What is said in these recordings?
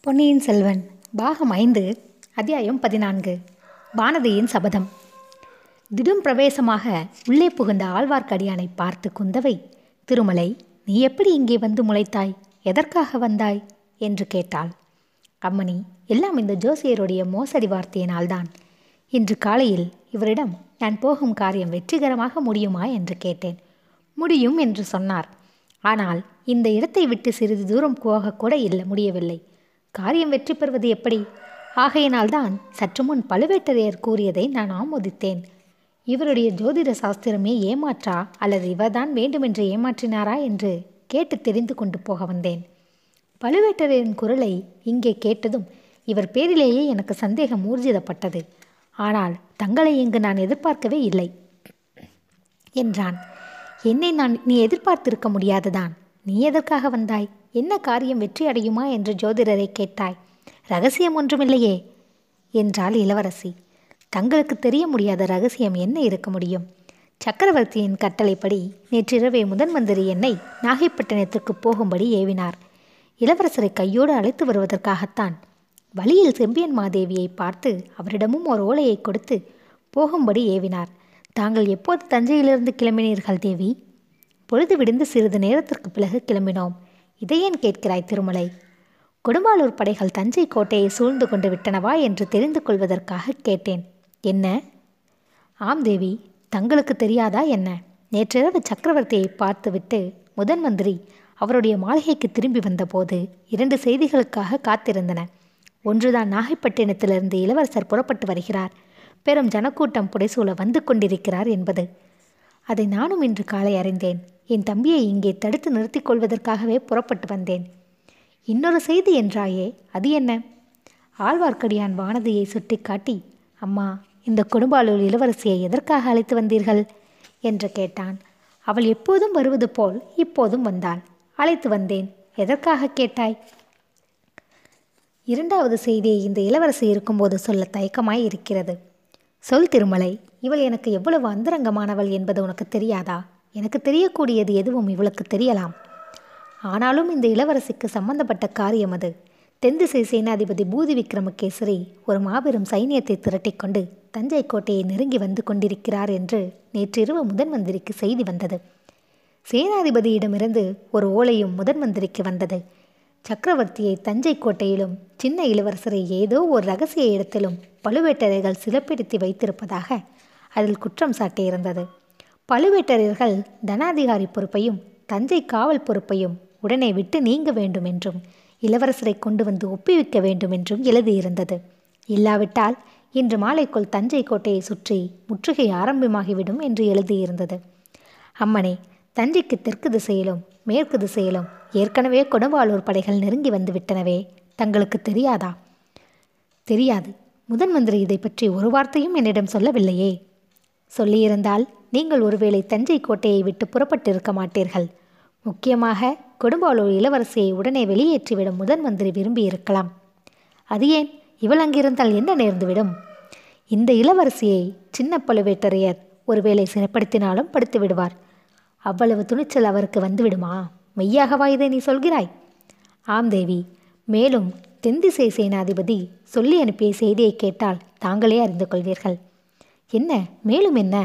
பொன்னியின் செல்வன் பாகம் ஐந்து அத்தியாயம் பதினான்கு வானதியின் சபதம் திடும் பிரவேசமாக உள்ளே புகுந்த ஆழ்வார்க்கடியானை பார்த்து குந்தவை திருமலை நீ எப்படி இங்கே வந்து முளைத்தாய் எதற்காக வந்தாய் என்று கேட்டாள் அம்மணி எல்லாம் இந்த ஜோசியருடைய மோசடி வார்த்தையினால்தான் இன்று காலையில் இவரிடம் நான் போகும் காரியம் வெற்றிகரமாக முடியுமா என்று கேட்டேன் முடியும் என்று சொன்னார் ஆனால் இந்த இடத்தை விட்டு சிறிது தூரம் போகக்கூட இல்லை முடியவில்லை காரியம் வெற்றி பெறுவது எப்படி ஆகையினால்தான் சற்று முன் பழுவேட்டரையர் கூறியதை நான் ஆமோதித்தேன் இவருடைய ஜோதிட சாஸ்திரமே ஏமாற்றா அல்லது இவர்தான் வேண்டுமென்று ஏமாற்றினாரா என்று கேட்டு தெரிந்து கொண்டு போக வந்தேன் பழுவேட்டரையரின் குரலை இங்கே கேட்டதும் இவர் பேரிலேயே எனக்கு சந்தேகம் ஊர்ஜிதப்பட்டது ஆனால் தங்களை இங்கு நான் எதிர்பார்க்கவே இல்லை என்றான் என்னை நான் நீ எதிர்பார்த்திருக்க முடியாதுதான் நீ எதற்காக வந்தாய் என்ன காரியம் வெற்றி அடையுமா என்று ஜோதிடரை கேட்டாய் ரகசியம் ஒன்றுமில்லையே என்றாள் இளவரசி தங்களுக்கு தெரிய முடியாத ரகசியம் என்ன இருக்க முடியும் சக்கரவர்த்தியின் கட்டளைப்படி நேற்றிரவே முதன் மந்திரி என்னை நாகைப்பட்டினத்திற்கு போகும்படி ஏவினார் இளவரசரை கையோடு அழைத்து வருவதற்காகத்தான் வழியில் செம்பியன் மாதேவியை பார்த்து அவரிடமும் ஒரு ஓலையை கொடுத்து போகும்படி ஏவினார் தாங்கள் எப்போது தஞ்சையிலிருந்து கிளம்பினீர்கள் தேவி பொழுது விடிந்து சிறிது நேரத்திற்கு பிறகு கிளம்பினோம் இதை ஏன் கேட்கிறாய் திருமலை கொடும்பாலூர் படைகள் தஞ்சை கோட்டையை சூழ்ந்து கொண்டு விட்டனவா என்று தெரிந்து கொள்வதற்காக கேட்டேன் என்ன ஆம் தேவி தங்களுக்கு தெரியாதா என்ன நேற்றிரவு சக்கரவர்த்தியை பார்த்துவிட்டு முதன் மந்திரி அவருடைய மாளிகைக்கு திரும்பி வந்தபோது இரண்டு செய்திகளுக்காக காத்திருந்தன ஒன்றுதான் நாகைப்பட்டினத்திலிருந்து இளவரசர் புறப்பட்டு வருகிறார் பெரும் ஜனக்கூட்டம் புடைசூழ வந்து கொண்டிருக்கிறார் என்பது அதை நானும் இன்று காலை அறிந்தேன் என் தம்பியை இங்கே தடுத்து நிறுத்திக் கொள்வதற்காகவே புறப்பட்டு வந்தேன் இன்னொரு செய்தி என்றாயே அது என்ன ஆழ்வார்க்கடியான் வானதியை சுட்டிக்காட்டி அம்மா இந்த கொடும்பாலூர் இளவரசியை எதற்காக அழைத்து வந்தீர்கள் என்று கேட்டான் அவள் எப்போதும் வருவது போல் இப்போதும் வந்தாள் அழைத்து வந்தேன் எதற்காக கேட்டாய் இரண்டாவது செய்தியை இந்த இளவரசி இருக்கும்போது சொல்ல தயக்கமாய் இருக்கிறது சொல் திருமலை இவள் எனக்கு எவ்வளவு அந்தரங்கமானவள் என்பது உனக்கு தெரியாதா எனக்கு தெரியக்கூடியது எதுவும் இவளுக்கு தெரியலாம் ஆனாலும் இந்த இளவரசிக்கு சம்பந்தப்பட்ட காரியம் அது தென்திசை சேனாதிபதி பூதி விக்ரமகேசரி ஒரு மாபெரும் சைனியத்தை திரட்டிக்கொண்டு தஞ்சை கோட்டையை நெருங்கி வந்து கொண்டிருக்கிறார் என்று நேற்றிரவு முதன் மந்திரிக்கு செய்தி வந்தது சேனாதிபதியிடமிருந்து ஒரு ஓலையும் முதன் மந்திரிக்கு வந்தது சக்கரவர்த்தியை தஞ்சை கோட்டையிலும் சின்ன இளவரசரை ஏதோ ஒரு ரகசிய இடத்திலும் பழுவேட்டரையர்கள் சிறப்பிடித்து வைத்திருப்பதாக அதில் குற்றம் சாட்டியிருந்தது பழுவேட்டரையர்கள் தனாதிகாரி பொறுப்பையும் தஞ்சை காவல் பொறுப்பையும் உடனே விட்டு நீங்க வேண்டும் என்றும் இளவரசரை கொண்டு வந்து ஒப்புவிக்க வேண்டும் என்றும் எழுதியிருந்தது இல்லாவிட்டால் இன்று மாலைக்குள் தஞ்சை கோட்டையை சுற்றி முற்றுகை ஆரம்பமாகிவிடும் என்று எழுதியிருந்தது அம்மனே தஞ்சைக்கு தெற்கு திசையிலும் மேற்கு திசையிலும் ஏற்கனவே கொடும்பாளூர் படைகள் நெருங்கி வந்து விட்டனவே தங்களுக்கு தெரியாதா தெரியாது முதன் மந்திரி இதை பற்றி ஒரு வார்த்தையும் என்னிடம் சொல்லவில்லையே சொல்லியிருந்தால் நீங்கள் ஒருவேளை தஞ்சை கோட்டையை விட்டு புறப்பட்டிருக்க மாட்டீர்கள் முக்கியமாக கொடும்பாளூர் இளவரசியை உடனே வெளியேற்றிவிடும் முதன் மந்திரி விரும்பி இருக்கலாம் அது ஏன் இவள் அங்கிருந்தால் என்ன நேர்ந்துவிடும் இந்த இளவரசியை சின்ன பழுவேட்டரையர் ஒருவேளை சிறைப்படுத்தினாலும் படுத்து விடுவார் அவ்வளவு துணிச்சல் அவருக்கு வந்துவிடுமா மெய்யாகவா இதை நீ சொல்கிறாய் ஆம் தேவி மேலும் தென்திசை சேனாதிபதி சொல்லி அனுப்பிய செய்தியை கேட்டால் தாங்களே அறிந்து கொள்வீர்கள் என்ன மேலும் என்ன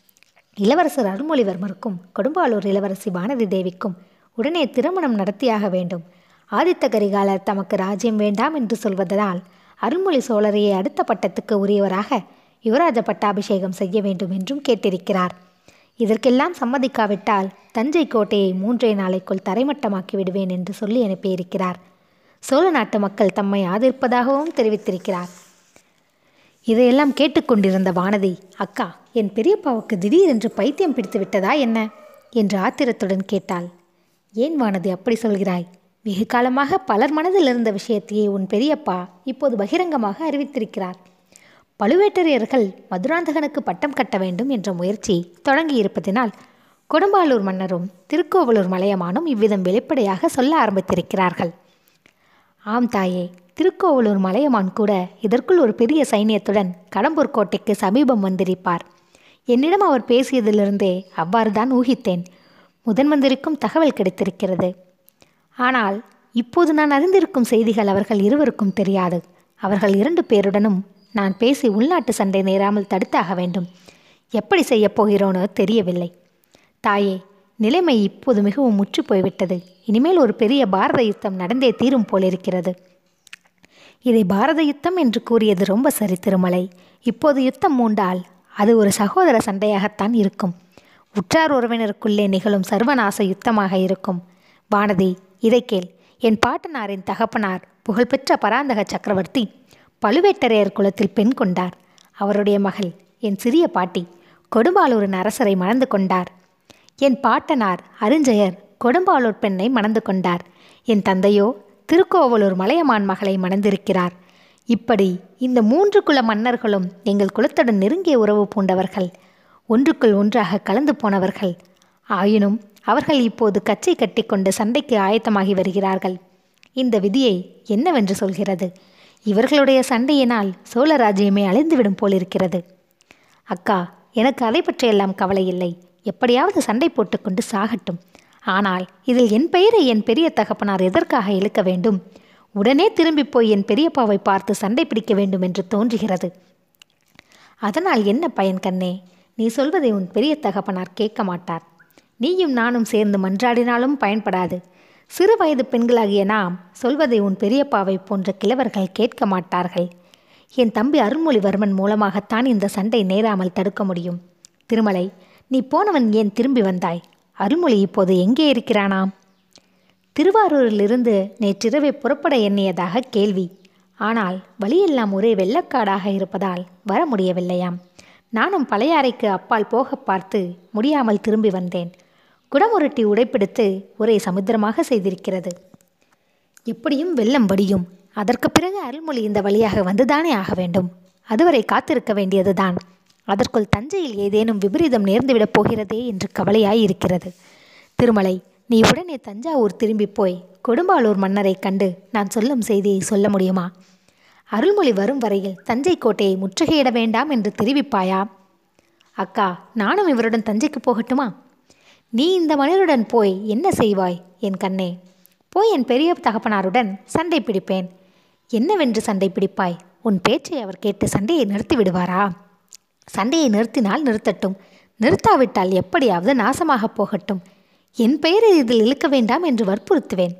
இளவரசர் அருள்மொழிவர்மருக்கும் கொடும்பாளூர் இளவரசி வானதி தேவிக்கும் உடனே திருமணம் நடத்தியாக வேண்டும் ஆதித்த கரிகாலர் தமக்கு ராஜ்யம் வேண்டாம் என்று சொல்வதனால் அருள்மொழி சோழரையே அடுத்த பட்டத்துக்கு உரியவராக யுவராஜ பட்டாபிஷேகம் செய்ய வேண்டும் என்றும் கேட்டிருக்கிறார் இதற்கெல்லாம் சம்மதிக்காவிட்டால் தஞ்சை கோட்டையை மூன்றே நாளைக்குள் தரைமட்டமாக்கி விடுவேன் என்று சொல்லி அனுப்பியிருக்கிறார் சோழ நாட்டு மக்கள் தம்மை ஆதரிப்பதாகவும் தெரிவித்திருக்கிறார் இதையெல்லாம் கேட்டுக்கொண்டிருந்த வானதி அக்கா என் பெரியப்பாவுக்கு திடீரென்று பைத்தியம் பிடித்து விட்டதா என்ன என்று ஆத்திரத்துடன் கேட்டாள் ஏன் வானதி அப்படி சொல்கிறாய் வெகு காலமாக பலர் மனதில் இருந்த விஷயத்தையே உன் பெரியப்பா இப்போது பகிரங்கமாக அறிவித்திருக்கிறார் பழுவேட்டரையர்கள் மதுராந்தகனுக்கு பட்டம் கட்ட வேண்டும் என்ற முயற்சி தொடங்கியிருப்பதினால் கொடும்பாலூர் மன்னரும் திருக்கோவலூர் மலையமானும் இவ்விதம் வெளிப்படையாக சொல்ல ஆரம்பித்திருக்கிறார்கள் ஆம் தாயே திருக்கோவலூர் மலையமான் கூட இதற்குள் ஒரு பெரிய சைனியத்துடன் கடம்பூர் கோட்டைக்கு சமீபம் வந்திருப்பார் என்னிடம் அவர் பேசியதிலிருந்தே அவ்வாறு தான் ஊகித்தேன் முதன் மந்திரிக்கும் தகவல் கிடைத்திருக்கிறது ஆனால் இப்போது நான் அறிந்திருக்கும் செய்திகள் அவர்கள் இருவருக்கும் தெரியாது அவர்கள் இரண்டு பேருடனும் நான் பேசி உள்நாட்டு சண்டை நேராமல் தடுத்தாக வேண்டும் எப்படி செய்யப் போகிறோனோ தெரியவில்லை தாயே நிலைமை இப்போது மிகவும் முற்று போய்விட்டது இனிமேல் ஒரு பெரிய பாரத யுத்தம் நடந்தே தீரும் போலிருக்கிறது இதை பாரத யுத்தம் என்று கூறியது ரொம்ப சரி திருமலை இப்போது யுத்தம் மூண்டால் அது ஒரு சகோதர சண்டையாகத்தான் இருக்கும் உற்றார் உறவினருக்குள்ளே நிகழும் சர்வநாச யுத்தமாக இருக்கும் வானதி இதை கேள் என் பாட்டனாரின் தகப்பனார் புகழ்பெற்ற பராந்தக சக்கரவர்த்தி பழுவேட்டரையர் குலத்தில் பெண் கொண்டார் அவருடைய மகள் என் சிறிய பாட்டி கொடும்பாலூரின் அரசரை மணந்து கொண்டார் என் பாட்டனார் அருஞ்செயர் கொடும்பாலூர் பெண்ணை மணந்து கொண்டார் என் தந்தையோ திருக்கோவலூர் மலையமான் மகளை மணந்திருக்கிறார் இப்படி இந்த மூன்று குல மன்னர்களும் எங்கள் குலத்துடன் நெருங்கிய உறவு பூண்டவர்கள் ஒன்றுக்குள் ஒன்றாக கலந்து போனவர்கள் ஆயினும் அவர்கள் இப்போது கச்சை கட்டிக்கொண்டு சண்டைக்கு ஆயத்தமாகி வருகிறார்கள் இந்த விதியை என்னவென்று சொல்கிறது இவர்களுடைய சண்டையினால் சோழ ராஜ்யமே அழிந்துவிடும் போலிருக்கிறது அக்கா எனக்கு அதை பற்றியெல்லாம் கவலை இல்லை எப்படியாவது சண்டை போட்டுக்கொண்டு சாகட்டும் ஆனால் இதில் என் பெயரை என் பெரிய தகப்பனார் எதற்காக இழுக்க வேண்டும் உடனே திரும்பி போய் என் பெரியப்பாவை பார்த்து சண்டை பிடிக்க வேண்டும் என்று தோன்றுகிறது அதனால் என்ன பயன் கண்ணே நீ சொல்வதை உன் பெரிய தகப்பனார் கேட்க மாட்டார் நீயும் நானும் சேர்ந்து மன்றாடினாலும் பயன்படாது சிறு வயது பெண்களாகிய நாம் சொல்வதை உன் பெரியப்பாவை போன்ற கிழவர்கள் கேட்க மாட்டார்கள் என் தம்பி அருள்மொழிவர்மன் மூலமாகத்தான் இந்த சண்டை நேராமல் தடுக்க முடியும் திருமலை நீ போனவன் ஏன் திரும்பி வந்தாய் அருள்மொழி இப்போது எங்கே இருக்கிறானாம் திருவாரூரிலிருந்து நேற்றிரவே புறப்பட எண்ணியதாக கேள்வி ஆனால் வழியெல்லாம் ஒரே வெள்ளக்காடாக இருப்பதால் வர முடியவில்லையாம் நானும் பழையாறைக்கு அப்பால் போக பார்த்து முடியாமல் திரும்பி வந்தேன் குடமுருட்டி உடைப்பிடித்து ஒரே சமுத்திரமாக செய்திருக்கிறது எப்படியும் வெள்ளம் வடியும் அதற்கு பிறகு அருள்மொழி இந்த வழியாக வந்துதானே ஆக வேண்டும் அதுவரை காத்திருக்க வேண்டியதுதான் அதற்குள் தஞ்சையில் ஏதேனும் விபரீதம் நேர்ந்துவிடப் போகிறதே என்று கவலையாய் இருக்கிறது திருமலை நீ உடனே தஞ்சாவூர் திரும்பி போய் கொடும்பாளூர் மன்னரை கண்டு நான் சொல்லும் செய்தியை சொல்ல முடியுமா அருள்மொழி வரும் வரையில் தஞ்சை கோட்டையை முற்றுகையிட வேண்டாம் என்று தெரிவிப்பாயா அக்கா நானும் இவருடன் தஞ்சைக்கு போகட்டுமா நீ இந்த மனிதருடன் போய் என்ன செய்வாய் என் கண்ணே போய் என் பெரிய தகப்பனாருடன் சண்டை பிடிப்பேன் என்னவென்று சண்டை பிடிப்பாய் உன் பேச்சை அவர் கேட்டு சண்டையை நிறுத்தி விடுவாரா சண்டையை நிறுத்தினால் நிறுத்தட்டும் நிறுத்தாவிட்டால் எப்படியாவது நாசமாக போகட்டும் என் பெயரை இதில் இழுக்க வேண்டாம் என்று வற்புறுத்துவேன்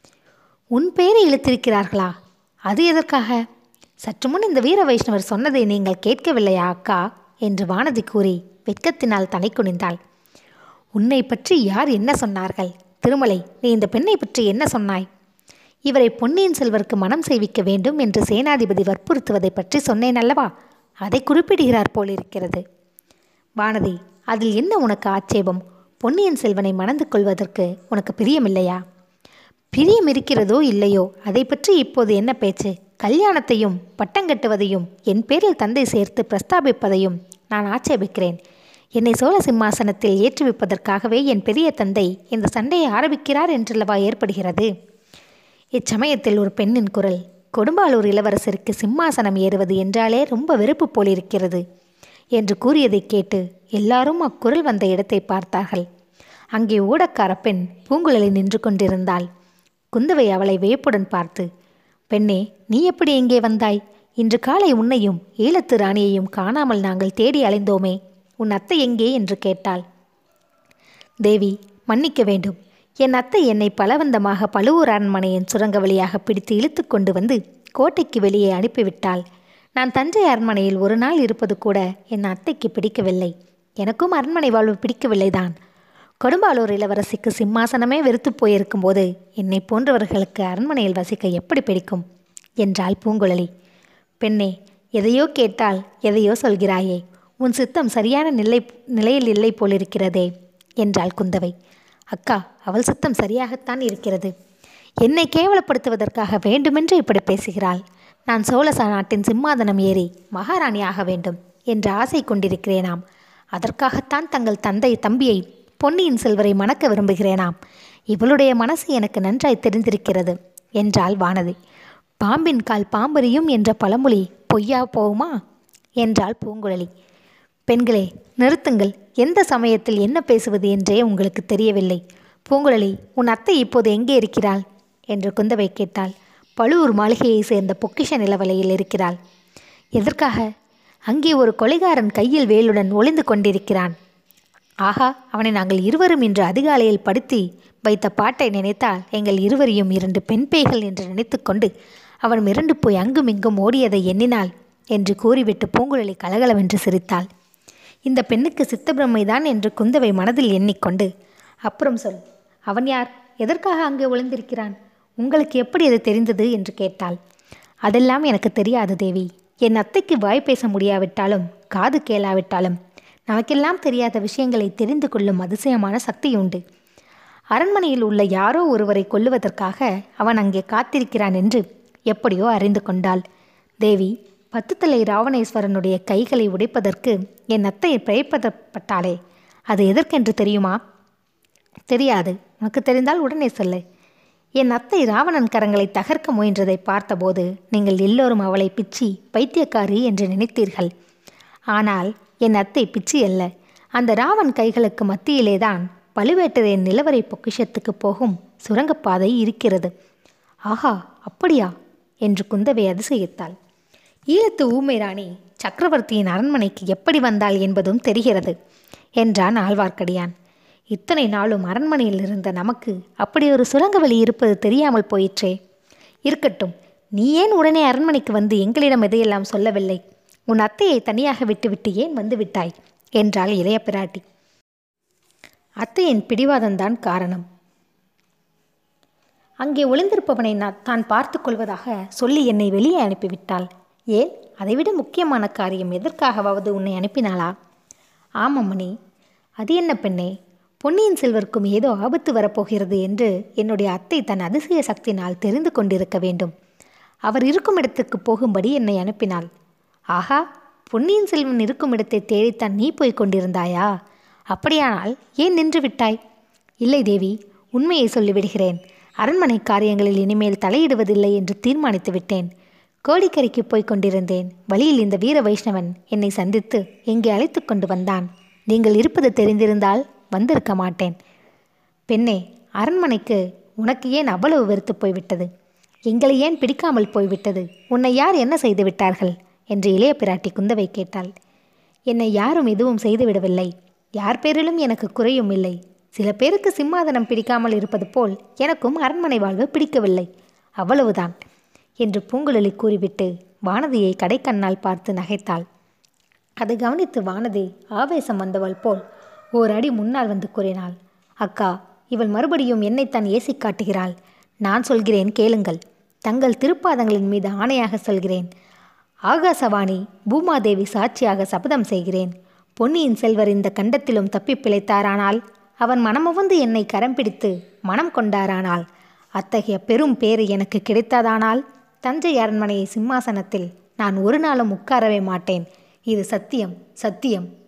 உன் பெயரை இழுத்திருக்கிறார்களா அது எதற்காக சற்று முன் இந்த வீர வைஷ்ணவர் சொன்னதை நீங்கள் கேட்கவில்லையா அக்கா என்று வானதி கூறி வெட்கத்தினால் தலை குனிந்தாள் உன்னை பற்றி யார் என்ன சொன்னார்கள் திருமலை நீ இந்த பெண்ணை பற்றி என்ன சொன்னாய் இவரை பொன்னியின் செல்வருக்கு மனம் செய்விக்க வேண்டும் என்று சேனாதிபதி வற்புறுத்துவதை பற்றி சொன்னேன் அல்லவா அதை குறிப்பிடுகிறார் போலிருக்கிறது வானதி அதில் என்ன உனக்கு ஆட்சேபம் பொன்னியின் செல்வனை மணந்து கொள்வதற்கு உனக்கு பிரியமில்லையா பிரியம் இருக்கிறதோ இல்லையோ அதை பற்றி இப்போது என்ன பேச்சு கல்யாணத்தையும் பட்டங்கட்டுவதையும் என் பேரில் தந்தை சேர்த்து பிரஸ்தாபிப்பதையும் நான் ஆட்சேபிக்கிறேன் என்னை சோழ சிம்மாசனத்தில் ஏற்றுவிப்பதற்காகவே என் பெரிய தந்தை இந்த சண்டையை ஆரம்பிக்கிறார் என்றல்லவா ஏற்படுகிறது இச்சமயத்தில் ஒரு பெண்ணின் குரல் கொடும்பாளூர் இளவரசருக்கு சிம்மாசனம் ஏறுவது என்றாலே ரொம்ப வெறுப்பு போலிருக்கிறது என்று கூறியதை கேட்டு எல்லாரும் அக்குரல் வந்த இடத்தை பார்த்தார்கள் அங்கே ஓடக்கார பெண் பூங்குழலி நின்று கொண்டிருந்தாள் குந்தவை அவளை வியப்புடன் பார்த்து பெண்ணே நீ எப்படி இங்கே வந்தாய் இன்று காலை உன்னையும் ஈழத்து ராணியையும் காணாமல் நாங்கள் தேடி அலைந்தோமே உன் அத்தை எங்கே என்று கேட்டாள் தேவி மன்னிக்க வேண்டும் என் அத்தை என்னை பலவந்தமாக பழுவூர் அரண்மனையின் சுரங்க வழியாக பிடித்து இழுத்து கொண்டு வந்து கோட்டைக்கு வெளியே அனுப்பிவிட்டாள் நான் தஞ்சை அரண்மனையில் ஒரு நாள் இருப்பது கூட என் அத்தைக்கு பிடிக்கவில்லை எனக்கும் அரண்மனை வாழ்வு பிடிக்கவில்லைதான் கொடும்பாலூர் இளவரசிக்கு சிம்மாசனமே வெறுத்து போயிருக்கும்போது என்னை போன்றவர்களுக்கு அரண்மனையில் வசிக்க எப்படி பிடிக்கும் என்றாள் பூங்குழலி பெண்ணே எதையோ கேட்டால் எதையோ சொல்கிறாயே உன் சித்தம் சரியான நிலை நிலையில் இல்லை போலிருக்கிறதே என்றாள் குந்தவை அக்கா அவள் சித்தம் சரியாகத்தான் இருக்கிறது என்னை கேவலப்படுத்துவதற்காக வேண்டுமென்று இப்படி பேசுகிறாள் நான் சோழ நாட்டின் சிம்மாதனம் ஏறி மகாராணி ஆக வேண்டும் என்ற ஆசை கொண்டிருக்கிறேனாம் அதற்காகத்தான் தங்கள் தந்தை தம்பியை பொன்னியின் செல்வரை மணக்க விரும்புகிறேனாம் இவளுடைய மனசு எனக்கு நன்றாய் தெரிந்திருக்கிறது என்றாள் வானதி பாம்பின் கால் பாம்பரியும் என்ற பழமொழி பொய்யா போகுமா என்றாள் பூங்குழலி பெண்களே நிறுத்துங்கள் எந்த சமயத்தில் என்ன பேசுவது என்றே உங்களுக்கு தெரியவில்லை பூங்குழலி உன் அத்தை இப்போது எங்கே இருக்கிறாள் என்று குந்தவை கேட்டாள் பழுவூர் மாளிகையை சேர்ந்த பொக்கிஷ நிலவலையில் இருக்கிறாள் எதற்காக அங்கே ஒரு கொலைகாரன் கையில் வேலுடன் ஒளிந்து கொண்டிருக்கிறான் ஆஹா அவனை நாங்கள் இருவரும் இன்று அதிகாலையில் படுத்தி வைத்த பாட்டை நினைத்தால் எங்கள் இருவரையும் இரண்டு பெண் பேய்கள் என்று நினைத்துக்கொண்டு அவன் மிரண்டு போய் அங்கும் இங்கும் ஓடியதை எண்ணினாள் என்று கூறிவிட்டு பூங்குழலி கலகலவென்று சிரித்தாள் இந்த பெண்ணுக்கு சித்தப்பிரமைதான் என்று குந்தவை மனதில் எண்ணிக்கொண்டு அப்புறம் சொல் அவன் யார் எதற்காக அங்கே ஒளிந்திருக்கிறான் உங்களுக்கு எப்படி அது தெரிந்தது என்று கேட்டாள் அதெல்லாம் எனக்கு தெரியாது தேவி என் அத்தைக்கு வாய் பேச முடியாவிட்டாலும் காது கேளாவிட்டாலும் நமக்கெல்லாம் தெரியாத விஷயங்களை தெரிந்து கொள்ளும் அதிசயமான சக்தி உண்டு அரண்மனையில் உள்ள யாரோ ஒருவரை கொல்லுவதற்காக அவன் அங்கே காத்திருக்கிறான் என்று எப்படியோ அறிந்து கொண்டாள் தேவி பத்துத்தலை ராவணேஸ்வரனுடைய கைகளை உடைப்பதற்கு என் அத்தை பிரயப்படப்பட்டாளே அது எதற்கென்று தெரியுமா தெரியாது உனக்கு தெரிந்தால் உடனே சொல்லு என் அத்தை ராவணன் கரங்களை தகர்க்க முயன்றதை பார்த்தபோது நீங்கள் எல்லோரும் அவளை பிச்சி பைத்தியக்காரி என்று நினைத்தீர்கள் ஆனால் என் அத்தை பிச்சி அல்ல அந்த ராவன் கைகளுக்கு மத்தியிலேதான் பழுவேட்டரையன் நிலவரை பொக்கிஷத்துக்கு போகும் சுரங்கப்பாதை இருக்கிறது ஆஹா அப்படியா என்று குந்தவை அதிசயித்தாள் ஈழத்து ஊமை ராணி சக்கரவர்த்தியின் அரண்மனைக்கு எப்படி வந்தாள் என்பதும் தெரிகிறது என்றான் ஆழ்வார்க்கடியான் இத்தனை நாளும் அரண்மனையில் இருந்த நமக்கு அப்படி ஒரு சுரங்க வழி இருப்பது தெரியாமல் போயிற்றே இருக்கட்டும் நீ ஏன் உடனே அரண்மனைக்கு வந்து எங்களிடம் எதையெல்லாம் சொல்லவில்லை உன் அத்தையை தனியாக விட்டுவிட்டு ஏன் வந்து விட்டாய் என்றாள் இளைய பிராட்டி அத்தையின் பிடிவாதம்தான் காரணம் அங்கே ஒளிந்திருப்பவனை நான் தான் பார்த்து கொள்வதாக சொல்லி என்னை வெளியே அனுப்பிவிட்டாள் ஏன் அதைவிட முக்கியமான காரியம் எதற்காகவாவது உன்னை அனுப்பினாளா ஆமாம் அது என்ன பெண்ணே பொன்னியின் செல்வருக்கும் ஏதோ ஆபத்து வரப்போகிறது என்று என்னுடைய அத்தை தன் அதிசய சக்தினால் தெரிந்து கொண்டிருக்க வேண்டும் அவர் இருக்கும் இடத்துக்கு போகும்படி என்னை அனுப்பினாள் ஆஹா பொன்னியின் செல்வன் இருக்கும் இடத்தை தேடித்தான் நீ போய் கொண்டிருந்தாயா அப்படியானால் ஏன் நின்று விட்டாய் இல்லை தேவி உண்மையை சொல்லிவிடுகிறேன் அரண்மனை காரியங்களில் இனிமேல் தலையிடுவதில்லை என்று தீர்மானித்து விட்டேன் கோடிக்கரைக்கு போய்க் கொண்டிருந்தேன் வழியில் இந்த வீர வைஷ்ணவன் என்னை சந்தித்து இங்கே அழைத்து கொண்டு வந்தான் நீங்கள் இருப்பது தெரிந்திருந்தால் வந்திருக்க மாட்டேன் பெண்ணே அரண்மனைக்கு உனக்கு ஏன் அவ்வளவு வெறுத்து போய்விட்டது எங்களை ஏன் பிடிக்காமல் போய்விட்டது உன்னை யார் என்ன செய்து விட்டார்கள் என்று இளைய பிராட்டி குந்தவை கேட்டாள் என்னை யாரும் எதுவும் செய்துவிடவில்லை யார் பேரிலும் எனக்கு குறையும் இல்லை சில பேருக்கு சிம்மாதனம் பிடிக்காமல் இருப்பது போல் எனக்கும் அரண்மனை வாழ்வு பிடிக்கவில்லை அவ்வளவுதான் என்று பூங்குழலி கூறிவிட்டு வானதியை கடைக்கண்ணால் பார்த்து நகைத்தாள் அதை கவனித்து வானதி ஆவேசம் வந்தவள் போல் ஓர் அடி முன்னால் வந்து கூறினாள் அக்கா இவள் மறுபடியும் என்னைத்தான் ஏசி காட்டுகிறாள் நான் சொல்கிறேன் கேளுங்கள் தங்கள் திருப்பாதங்களின் மீது ஆணையாக சொல்கிறேன் ஆகாசவாணி பூமாதேவி சாட்சியாக சபதம் செய்கிறேன் பொன்னியின் செல்வர் இந்த கண்டத்திலும் தப்பி பிழைத்தாரானால் அவன் மனமுவந்து என்னை கரம் பிடித்து மனம் கொண்டாரானால் அத்தகைய பெரும் பேறு எனக்கு கிடைத்ததானால் தஞ்சை அரண்மனையை சிம்மாசனத்தில் நான் ஒரு நாளும் உட்காரவே மாட்டேன் இது சத்தியம் சத்தியம்